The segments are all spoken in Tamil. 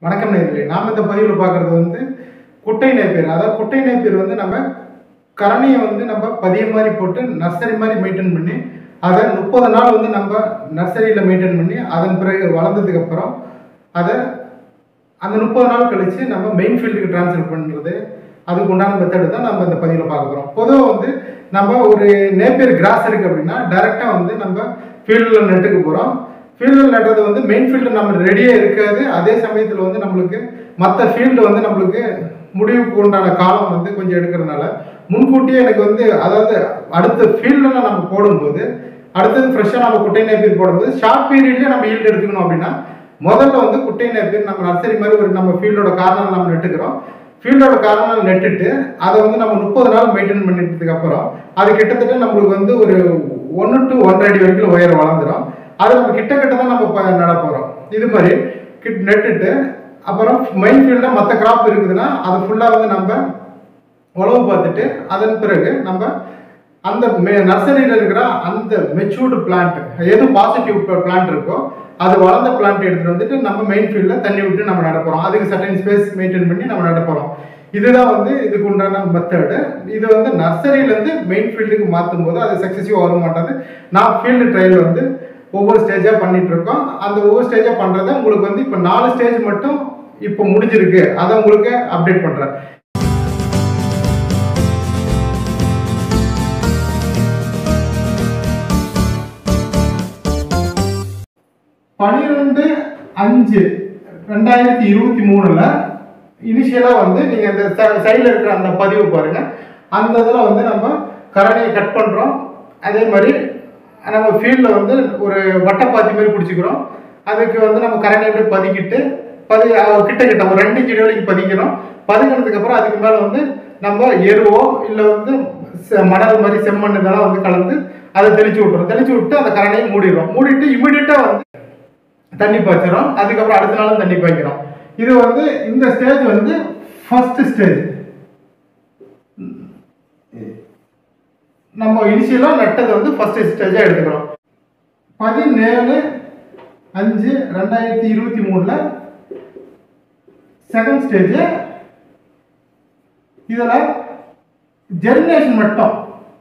வணக்கம் நேர்களே நாம் இந்த பதிவில் பார்க்குறது வந்து குட்டை நேப்பியர் அதாவது குட்டை நேப்பியர் வந்து நம்ம கரணியை வந்து நம்ம பதியம் மாதிரி போட்டு நர்சரி மாதிரி மெயின்டைன் பண்ணி அதை முப்பது நாள் வந்து நம்ம நர்சரியில் மெயின்டைன் பண்ணி அதன் பிறகு வளர்ந்ததுக்கு அப்புறம் அதை அந்த முப்பது நாள் கழித்து நம்ம மெயின் ஃபீல்டுக்கு ட்ரான்ஸ்ஃபர் பண்ணுறது அதுக்கு உண்டான மெத்தடு தான் நம்ம இந்த பதிவில் பார்க்க போகிறோம் பொதுவாக வந்து நம்ம ஒரு நேப்பியர் கிராஸ் இருக்குது அப்படின்னா டைரெக்டாக வந்து நம்ம ஃபீல்டில் நெட்டுக்கு போகிறோம் ஃபீல்டில் நடுறது வந்து மெயின் ஃபீல்டு நம்ம ரெடியாக இருக்காது அதே சமயத்தில் வந்து நம்மளுக்கு மற்ற ஃபீல்டு வந்து நம்மளுக்கு முடிவுக்கு உண்டான காலம் வந்து கொஞ்சம் எடுக்கிறதுனால முன்கூட்டியே எனக்கு வந்து அதாவது அடுத்த ஃபீல்டில் நம்ம போடும்போது அடுத்தது ஃப்ரெஷ்ஷாக நம்ம குட்டை நேப்பீர் போடும்போது ஷார்ட் பீரியட்லேயே நம்ம ஈல்டு எடுத்துக்கணும் அப்படின்னா முதல்ல வந்து குட்டை நேப்பீர் நம்ம நர்சரி மாதிரி ஒரு நம்ம ஃபீல்டோட கார்னர் நம்ம நட்டுக்கிறோம் ஃபீல்டோட கார்னர் நட்டுட்டு அதை வந்து நம்ம முப்பது நாள் மெயின்டைன் பண்ணிட்டதுக்கு அப்புறம் அது கிட்டத்தட்ட நம்மளுக்கு வந்து ஒரு ஒன்று டு ஒன்றரை அடி வரைக்கும் உயரம் வளர்ந்துடும் அது நம்ம கிட்ட கிட்ட தான் நம்ம ப- நட போகிறோம் இது மாதிரி கிட் நட்டுட்டு அப்புறம் மெயின் ஃபீல்டில் மற்ற கிராப் இருக்குதுன்னா அதை ஃபுல்லாக வந்து நம்ம உழவு பார்த்துட்டு அதன் பிறகு நம்ம அந்த நர்சரியில் இருக்கிற அந்த மெச்சூர்டு பிளான்ட் எது பாசிட்டிவ் பிளான்ட் இருக்கோ அது வளர்ந்த பிளான்ட் எடுத்துட்டு வந்துட்டு நம்ம மெயின் ஃபீல்டில் தண்ணி விட்டு நம்ம நட போகிறோம் அதுக்கு சர்டன் ஸ்பேஸ் மெயின்டைன் பண்ணி நம்ம நட போகிறோம் இதுதான் வந்து இதுக்கு உண்டான மெத்தடு இது வந்து நர்சரியிலேருந்து மெயின் ஃபீல்டுக்கு மாற்றும் போது அது சக்ஸஸிவாக வர மாட்டாது நான் ஃபீல்டு ட்ரையல் வந்து ஒவ்வொரு ஸ்டேஜாக பண்ணிட்டு இருக்கோம் அந்த ஒவ்வொரு ஸ்டேஜாக பண்ணுறத உங்களுக்கு வந்து இப்போ நாலு ஸ்டேஜ் மட்டும் இப்போ முடிஞ்சிருக்கு அதை உங்களுக்கு அப்டேட் பண்ணுறேன் பன்னிரெண்டு அஞ்சு ரெண்டாயிரத்தி இருபத்தி மூணுல இனிஷியலாக வந்து நீங்கள் இந்த சைடில் இருக்கிற அந்த பதிவு பாருங்க அந்த இதில் வந்து நம்ம கரணையை கட் பண்ணுறோம் அதே மாதிரி நம்ம ஃபீல்டில் வந்து ஒரு வட்டப்பாத்தி மாதிரி பிடிச்சிக்கிறோம் அதுக்கு வந்து நம்ம கரணையை அப்படியே பதிக்கிட்டு பதி அஹ் கிட்ட கிட்ட ஒரு ரெண்டு இன்ச் இடைவெளிக்கு பதிக்கிறோம் பதிக்கினதுக்கு அப்புறம் அதுக்கு மேலே வந்து நம்ம எருவோ இல்லை வந்து செ- மணல் மாதிரி செம்மண் இதெல்லாம் வந்து கலந்து அதை தெளிச்சு விட்டுறோம் தெளிச்சு விட்டு அந்த கரணையை மூடிடுறோம் மூடிட்டு இமிடியட்டாக வந்து தண்ணி பாய்ச்சிரும் அதுக்கப்புறம் அடுத்த நாளும் தண்ணி பாய்க்கிறோம் இது வந்து இந்த ஸ்டேஜ் வந்து ஃபர்ஸ்ட் ஸ்டேஜ் நம்ம இனிஷியலாக நட்டது வந்து ஃபர்ஸ்ட் ஸ்டேஜாக எடுத்துக்கிறோம் பதினேழு அஞ்சு ரெண்டாயிரத்தி இருபத்தி மூணில் செகண்ட் ஸ்டேஜ் இதில் ஜெர்மினேஷன் மட்டும்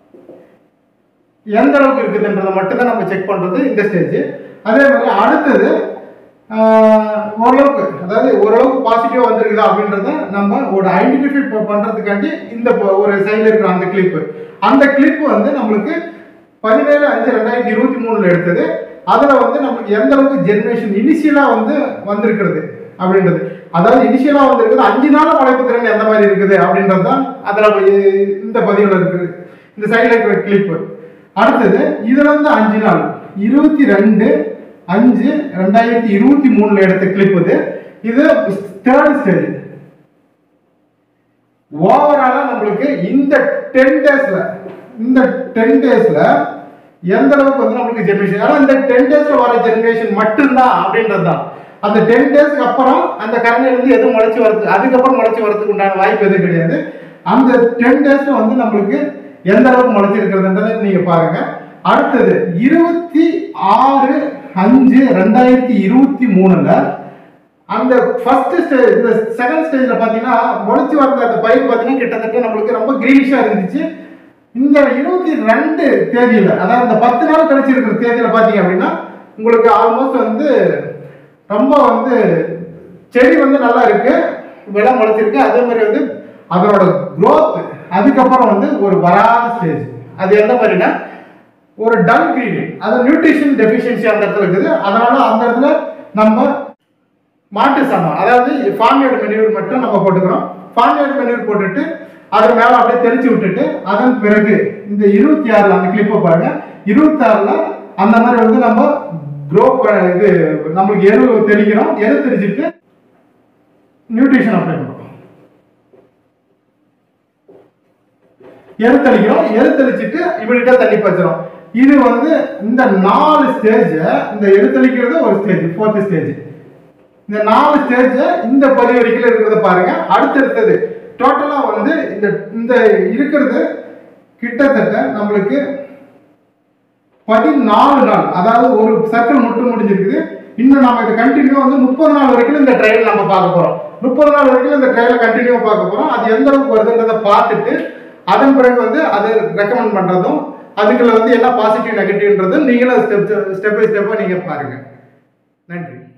எந்த அளவுக்கு இருக்குதுன்றதை மட்டும் தான் நம்ம செக் பண்ணுறது இந்த ஸ்டேஜ் அதே மாதிரி அடுத்தது ஆஹ், ஓரளவுக்கு அதாவது ஓரளவுக்கு பாசிட்டிவாக வந்திருக்குதா அப்படின்றத நம்ம ஒரு ஐடென்டிஃபை பண்ணுறதுக்காண்டி இந்த ப- ஒரு சைடில் இருக்கிற அந்த கிளிப்பு அந்த கிளிப் வந்து நம்மளுக்கு பதினேழு அஞ்சு ரெண்டாயிரத்தி இருபத்தி மூணில் எடுத்தது அதில் வந்து நம்மளுக்கு எந்த அளவுக்கு ஜென்ரேஷன் இனிஷியலாக வந்து வந்திருக்கிறது அப்படின்றது அதாவது இனிஷியலாக வந்திருக்குது அஞ்சு நாள் உழைப்பு திறன் எந்த மாதிரி இருக்குது அப்படின்றது தான் அதில் இந்த பதிவில் இருக்குது இந்த சைடில் இருக்கிற கிளிப்பு அடுத்தது இதுல இருந்து அஞ்சு நாள் இருபத்தி ரெண்டு அஞ்சு ரெண்டாயிரத்தி இருபத்தி மூணுல எடுத்த கிளிப் இது இது தேர்ட் ஸ்டேஜ் ஓவராலா நம்மளுக்கு இந்த டென் டேஸ்ல இந்த டென் டேஸ்ல எந்த அளவுக்கு வந்து நம்மளுக்கு ஜென்ரேஷன் ஆனா இந்த டென் டேஸ்ல வர ஜென்ரேஷன் மட்டும்தான் அப்படின்றது தான் அந்த டென் டேஸ்க்கு அப்புறம் அந்த கரணையில இருந்து எதுவும் முளைச்சு வரது அதுக்கப்புறம் முளைச்சு வரதுக்கு உண்டான வாய்ப்பு எதுவும் கிடையாது அந்த டென் டேஸ்ல வந்து நம்மளுக்கு எந்த அளவுக்கு முளைச்சிருக்கிறதுன்றதை நீங்க பாருங்க அடுத்தது இருபத்தி ஆறு அஞ்சு ரெண்டாயிரத்தி இருபத்தி மூணுல அந்த ஃபர்ஸ்ட் ஸ்டேஜ் இந்த செகண்ட் ஸ்டேஜ்ல பாத்தீங்கன்னா முளைச்சு வந்த அந்த பயிர் பாத்தீங்கன்னா கிட்டத்தட்ட நம்மளுக்கு ரொம்ப கிரீனிஷா இருந்துச்சு இந்த இருபத்தி ரெண்டு தேதியில அதாவது இந்த பத்து நாள் கழிச்சு இருக்கிற தேதியில பாத்தீங்க அப்படின்னா உங்களுக்கு ஆல்மோஸ்ட் வந்து ரொம்ப வந்து செடி வந்து நல்லா இருக்கு விலை முளைச்சிருக்கு அதே மாதிரி வந்து அதனோட growth அதுக்கப்புறம் வந்து ஒரு வராத ஸ்டேஜ் அது எந்த மாதிரினா ஒரு டல் கிரீன் அது நியூட்ரிஷன் டெஃபிஷியன்சி அந்த இடத்துல இருக்குது அதனால அந்த இடத்துல நம்ம மாட்டு சாணம் அதாவது ஃபார்மேட் மெனியூர் மட்டும் நம்ம போட்டுக்கிறோம் ஃபார்மேட் மெனியூர் போட்டுட்டு அது மேல அப்படியே தெளிச்சு விட்டுட்டு அதன் பிறகு இந்த இருபத்தி ஆறுல அந்த கிளிப்பை பாருங்க இருபத்தி ஆறுல அந்த மாதிரி வந்து நம்ம க்ரோ இது நம்மளுக்கு எரு தெளிக்கிறோம் எரு தெளிச்சிட்டு நியூட்ரிஷன் அப்ளை பண்ணுறோம் எரு தெளிக்கிறோம் எரு தெளிச்சிட்டு இமீடியட்டா தண்ணி பாய்ச்சிரும் இது வந்து இந்த நாலு ஸ்டேஜ் இந்த எரு தெளிக்கிறது ஒரு ஸ்டேஜ் ஃபோர்த் ஸ்டேஜ் இந்த நாலு ஸ்டேஜ் இந்த பதிவு வரைக்கும் இருக்கிறத பாருங்க அடுத்தடுத்தது டோட்டலா வந்து இந்த இந்த இருக்கிறது கிட்டத்தட்ட நம்மளுக்கு பதினாலு நாள் அதாவது ஒரு சர்க்கிள் மட்டும் முடிஞ்சிருக்குது இன்னும் நம்ம இது கண்டினியூ வந்து முப்பது நாள் வரைக்கும் இந்த ட்ரையல் நம்ம பார்க்க போறோம் முப்பது நாள் வரைக்கும் இந்த ட்ரையலை கண்டினியூ பார்க்க போறோம் அது எந்த அளவுக்கு வருதுன்றதை பார்த்துட்டு அதன் பிறகு வந்து அதை ரெக்கமெண்ட் பண்றதும் அதுக்குள்ள வந்து என்ன பாசிட்டிவ் நெகட்டிவ்ன்றதும் நீங்களும் ஸ்டெப் ஸ்டெப் பை ஸ்டெப்பாக நீங்க பாருங்க நன்றி